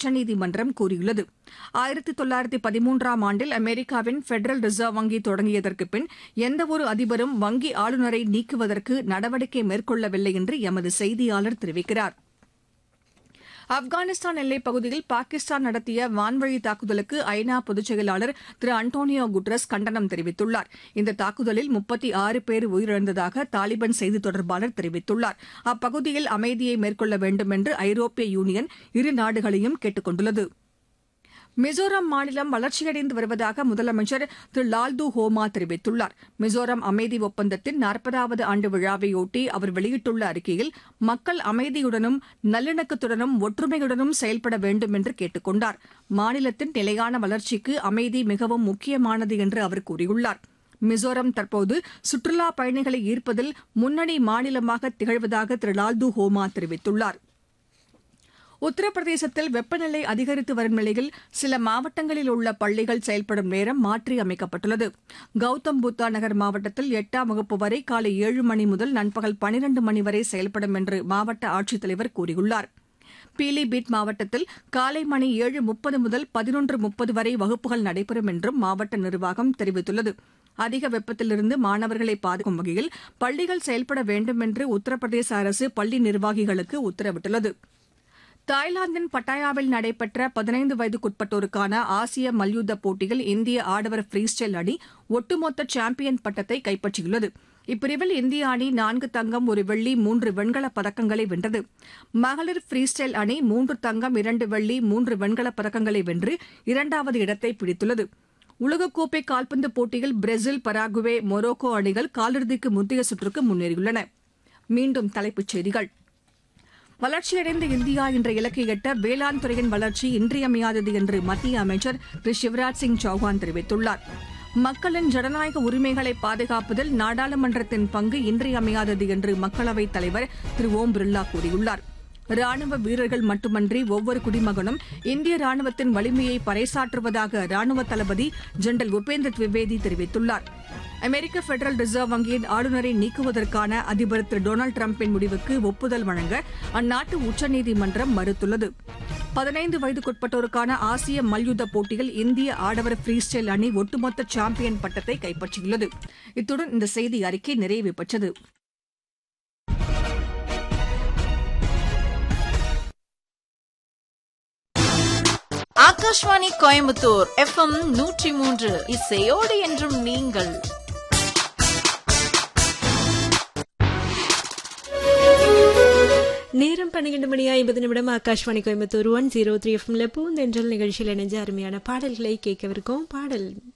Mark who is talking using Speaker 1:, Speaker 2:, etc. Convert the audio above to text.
Speaker 1: உச்சநீதிமன்றம் கூறியுள்ளது ஆயிரத்தி தொள்ளாயிரத்தி பதிமூன்றாம் ஆண்டில் அமெரிக்காவின் பெடரல் ரிசர்வ் வங்கி தொடங்கியதற்கு பின் எந்தவொரு அதிபரும் வங்கி ஆளுநரை நீக்குவதற்கு நடவடிக்கை மேற்கொள்ளவில்லை என்று எமது செய்தியாளர் தெரிவிக்கிறார் ஆப்கானிஸ்தான் எல்லைப் பகுதியில் பாகிஸ்தான் நடத்திய வான்வழி தாக்குதலுக்கு ஐநா பொதுச் செயலாளர் திரு அன்டோனியோ குட்ரஸ் கண்டனம் தெரிவித்துள்ளார் இந்த தாக்குதலில் முப்பத்தி ஆறு பேர் உயிரிழந்ததாக தாலிபான் செய்தித் தொடர்பாளர் தெரிவித்துள்ளார் அப்பகுதியில் அமைதியை மேற்கொள்ள வேண்டும் என்று ஐரோப்பிய யூனியன் இரு நாடுகளையும் கேட்டுக் கொண்டுள்ளது மிசோரம் மாநிலம் வளர்ச்சியடைந்து வருவதாக முதலமைச்சர் திரு லால்து ஹோமா தெரிவித்துள்ளார் மிசோரம் அமைதி ஒப்பந்தத்தின் நாற்பதாவது ஆண்டு விழாவையொட்டி அவர் வெளியிட்டுள்ள அறிக்கையில் மக்கள் அமைதியுடனும் நல்லிணக்கத்துடனும் ஒற்றுமையுடனும் செயல்பட வேண்டும் என்று கேட்டுக் கொண்டார் மாநிலத்தின் நிலையான வளர்ச்சிக்கு அமைதி மிகவும் முக்கியமானது என்று அவர் கூறியுள்ளார் மிசோரம் தற்போது சுற்றுலா பயணிகளை ஈர்ப்பதில் முன்னணி மாநிலமாக திகழ்வதாக திரு லால்து ஹோமா தெரிவித்துள்ளார் உத்தரப்பிரதேசத்தில் வெப்பநிலை அதிகரித்து வரும் நிலையில் சில மாவட்டங்களில் உள்ள பள்ளிகள் செயல்படும் நேரம் மாற்றி அமைக்கப்பட்டுள்ளது கௌதம் புத்தா நகர் மாவட்டத்தில் எட்டாம் வகுப்பு வரை காலை ஏழு மணி முதல் நண்பகல் பனிரண்டு மணி வரை செயல்படும் என்று மாவட்ட ஆட்சித்தலைவர் கூறியுள்ளார் பீலிபீட் மாவட்டத்தில் காலை மணி ஏழு முப்பது முதல் பதினொன்று முப்பது வரை வகுப்புகள் நடைபெறும் என்றும் மாவட்ட நிர்வாகம் தெரிவித்துள்ளது அதிக வெப்பத்திலிருந்து மாணவர்களை பாதுகாக்கும் வகையில் பள்ளிகள் செயல்பட வேண்டும் என்று உத்தரப்பிரதேச அரசு பள்ளி நிர்வாகிகளுக்கு உத்தரவிட்டுள்ளது தாய்லாந்தின் பட்டாயாவில் நடைபெற்ற பதினைந்து வயதுக்குட்பட்டோருக்கான ஆசிய மல்யுத்த போட்டியில் இந்திய ஆடவர் ஃப்ரீஸ்டைல் அணி ஒட்டுமொத்த சாம்பியன் பட்டத்தை கைப்பற்றியுள்ளது இப்பிரிவில் இந்திய அணி நான்கு தங்கம் ஒரு வெள்ளி மூன்று வெண்கலப் பதக்கங்களை வென்றது மகளிர் ஃப்ரீஸ்டைல் அணி மூன்று தங்கம் இரண்டு வெள்ளி மூன்று வெண்கலப் பதக்கங்களை வென்று இரண்டாவது இடத்தை பிடித்துள்ளது உலகக்கோப்பை கால்பந்து போட்டியில் பிரேசில் பராகுவே மொரோக்கோ அணிகள் காலிறுதிக்கு முந்தைய சுற்றுக்கு முன்னேறியுள்ளன மீண்டும் தலைப்புச் செய்திகள் வளர்ச்சியடைந்த இந்தியா என்ற இலக்கை எட்ட வேளாண் துறையின் வளர்ச்சி இன்றியமையாதது என்று மத்திய அமைச்சர் திரு சிவராஜ் சிங் சௌஹான் தெரிவித்துள்ளார் மக்களின் ஜனநாயக உரிமைகளை பாதுகாப்பதில் நாடாளுமன்றத்தின் பங்கு இன்றியமையாதது என்று மக்களவைத் தலைவர் திரு ஓம் பிர்லா கூறியுள்ளார் ராணுவ வீரர்கள் மட்டுமன்றி ஒவ்வொரு குடிமகனும் இந்திய ராணுவத்தின் வலிமையை பறைசாற்றுவதாக ராணுவ தளபதி ஜெனரல் உபேந்தர் திவிவேதி தெரிவித்துள்ளார் அமெரிக்க பெடரல் ரிசர்வ் வங்கியின் ஆளுநரை நீக்குவதற்கான அதிபர் திரு டொனால்டு டிரம்பின் முடிவுக்கு ஒப்புதல் வழங்க அந்நாட்டு உச்சநீதிமன்றம் மறுத்துள்ளது பதினைந்து வயதுக்குட்பட்டோருக்கான ஆசிய மல்யுத்த போட்டியில் இந்திய ஆடவர் ஃப்ரீஸ்டைல் அணி ஒட்டுமொத்த சாம்பியன் பட்டத்தை கைப்பற்றியுள்ளது இத்துடன் இந்த செய்தி அறிக்கை நிறைவு பெற்றது
Speaker 2: ஆகாஷ்வாணி கோயம்புத்தூர் எஃப்எம் நூற்றி மூன்று இசையோடு என்றும் நீங்கள்
Speaker 3: நேரம் பன்னிரண்டு மணி ஐம்பது நிமிடம் Akashvani Coimbatore one zero three எஃப்எம்ல பூந்தென்றல் நிகழ்ச்சியில் இணைஞ்ச அருமையான பாடல்களை கேட்கவிருக்கோம் பாடல்